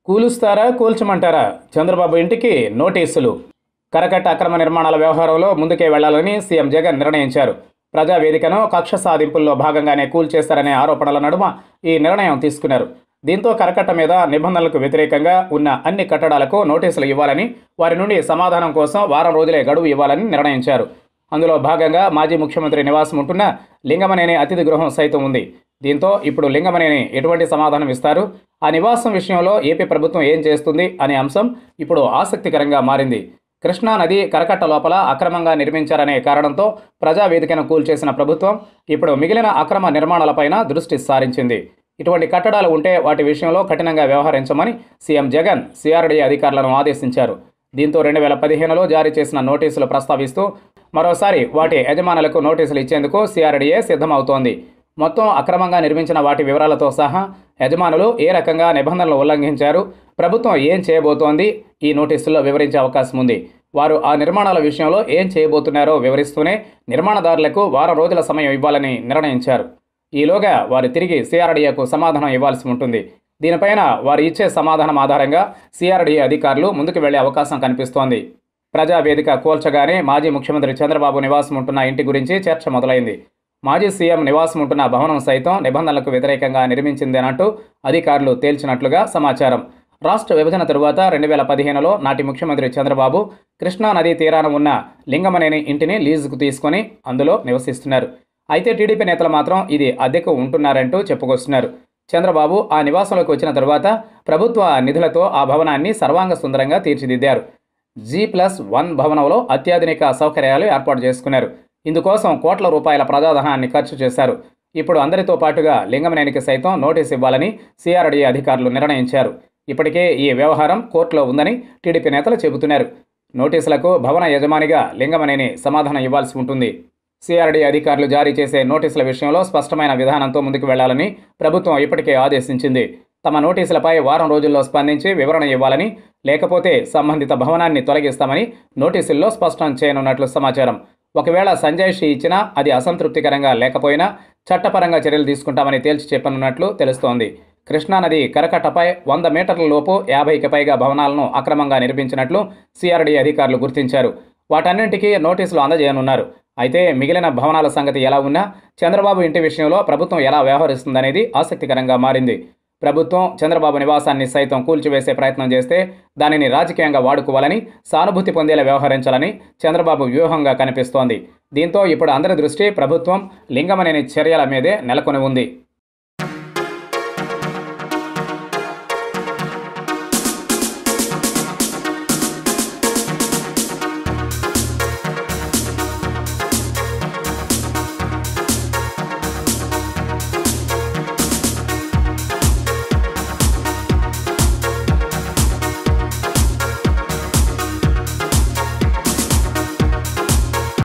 కూలుస్తారా కూల్చమంటారా చంద్రబాబు ఇంటికి నోటీసులు కరకట్ట అక్రమ నిర్మాణాల వ్యవహారంలో ముందుకే వెళ్లాలని సీఎం జగన్ నిర్ణయించారు ప్రజావేదికను కక్ష సాధింపుల్లో భాగంగానే కూల్చేశారనే ఆరోపణల నడుమ ఈ నిర్ణయం తీసుకున్నారు దీంతో కరకట్ట మీద నిబంధనలకు వ్యతిరేకంగా ఉన్న అన్ని కట్టడాలకు నోటీసులు ఇవ్వాలని వారి నుండి సమాధానం కోసం వారం రోజులే గడువు ఇవ్వాలని నిర్ణయించారు అందులో భాగంగా మాజీ ముఖ్యమంత్రి నివాసం ఉంటున్న లింగమనేని అతిథి గృహం సైతం ఉంది దీంతో ఇప్పుడు లింగమనేని ఎటువంటి సమాధానం ఇస్తారు ఆ నివాసం విషయంలో ఏపీ ప్రభుత్వం ఏం చేస్తుంది అనే అంశం ఇప్పుడు ఆసక్తికరంగా మారింది కృష్ణా నది కరకట్ట లోపల అక్రమంగా నిర్మించారనే కారణంతో ప్రజావేదికను కూల్చేసిన ప్రభుత్వం ఇప్పుడు మిగిలిన అక్రమ నిర్మాణాలపైన దృష్టి సారించింది ఇటువంటి కట్టడాలు ఉంటే వాటి విషయంలో కఠినంగా వ్యవహరించమని సీఎం జగన్ సిఆర్డీ అధికారులను ఆదేశించారు దీంతో రెండు వేల పదిహేనులో జారీ చేసిన నోటీసులు ప్రస్తావిస్తూ మరోసారి వాటి యజమానులకు నోటీసులు ఇచ్చేందుకు సిఆర్డీఏ సిద్ధమవుతోంది మొత్తం అక్రమంగా నిర్మించిన వాటి వివరాలతో సహా యజమానులు ఏ రకంగా నిబంధనలు ఉల్లంఘించారు ప్రభుత్వం ఏం చేయబోతోంది ఈ నోటీసుల్లో వివరించే అవకాశం ఉంది వారు ఆ నిర్మాణాల విషయంలో ఏం చేయబోతున్నారో వివరిస్తూనే నిర్మాణదారులకు వారం రోజుల సమయం ఇవ్వాలని నిర్ణయించారు ఈలోగా వారు తిరిగి సిఆర్డీఏకు సమాధానం ఇవ్వాల్సి ఉంటుంది దీనిపైన వారు ఇచ్చే సమాధానం ఆధారంగా సిఆర్డీఏ అధికారులు ముందుకు వెళ్లే అవకాశం కనిపిస్తోంది ప్రజావేదిక కూల్చగానే మాజీ ముఖ్యమంత్రి చంద్రబాబు నివాసం ఉంటున్న ఇంటి గురించి చర్చ మొదలైంది మాజీ సీఎం నివాసం ఉంటున్న భవనం సైతం నిబంధనలకు వ్యతిరేకంగా నిర్మించిందేనంటూ అధికారులు తేల్చినట్లుగా సమాచారం రాష్ట్ర విభజన తరువాత రెండు వేల పదిహేనులో నాటి ముఖ్యమంత్రి చంద్రబాబు కృష్ణా నదీ తీరాన ఉన్న లింగమనేని ఇంటిని లీజుకు తీసుకొని అందులో నివసిస్తున్నారు అయితే టీడీపీ నేతలు మాత్రం ఇది అద్దెకు ఉంటున్నారంటూ చెప్పుకొస్తున్నారు చంద్రబాబు ఆ నివాసంలోకి వచ్చిన తరువాత ప్రభుత్వ నిధులతో ఆ భవనాన్ని సర్వాంగ సుందరంగా తీర్చిదిద్దారు జీ ప్లస్ వన్ భవనంలో అత్యాధునిక సౌకర్యాలు ఏర్పాటు చేసుకున్నారు ఇందుకోసం కోట్ల రూపాయల ప్రజాధనాన్ని ఖర్చు చేశారు ఇప్పుడు అందరితో పాటుగా లింగమనేనికి సైతం నోటీస్ ఇవ్వాలని సిఆర్డీఏ అధికారులు నిర్ణయించారు ఇప్పటికే ఈ వ్యవహారం కోర్టులో ఉందని టీడీపీ నేతలు చెబుతున్నారు నోటీసులకు భవన యజమానిగా లింగమనేని సమాధానం ఇవ్వాల్సి ఉంటుంది సిఆర్డీ అధికారులు జారీ చేసే నోటీసుల విషయంలో స్పష్టమైన విధానంతో ముందుకు వెళ్లాలని ప్రభుత్వం ఇప్పటికే ఆదేశించింది తమ నోటీసులపై వారం రోజుల్లో స్పందించి వివరణ ఇవ్వాలని లేకపోతే సంబంధిత భవనాన్ని తొలగిస్తామని నోటీసుల్లో స్పష్టం చేయనున్నట్లు సమాచారం ఒకవేళ సంజయ్ షీ ఇచ్చినా అది అసంతృప్తికరంగా లేకపోయినా చట్టపరంగా చర్యలు తీసుకుంటామని తేల్చి చెప్పనున్నట్లు తెలుస్తోంది కృష్ణానది కరకట్టపై వంద మీటర్ల లోపు యాభైకి పైగా భవనాలను అక్రమంగా నిర్మించినట్లు సిఆర్డీ అధికారులు గుర్తించారు వాటన్నింటికీ నోటీసులు అందజేయనున్నారు అయితే మిగిలిన భవనాల సంగతి ఎలా ఉన్నా చంద్రబాబు ఇంటి విషయంలో ప్రభుత్వం ఎలా వ్యవహరిస్తుందనేది ఆసక్తికరంగా మారింది ప్రభుత్వం చంద్రబాబు నివాసాన్ని సైతం కూల్చివేసే ప్రయత్నం చేస్తే దానిని రాజకీయంగా వాడుకోవాలని సానుభూతి పొందేలా వ్యవహరించాలని చంద్రబాబు వ్యూహంగా కనిపిస్తోంది దీంతో ఇప్పుడు అందరి దృష్టి ప్రభుత్వం లింగమనేని చర్యల మీదే నెలకొని ఉంది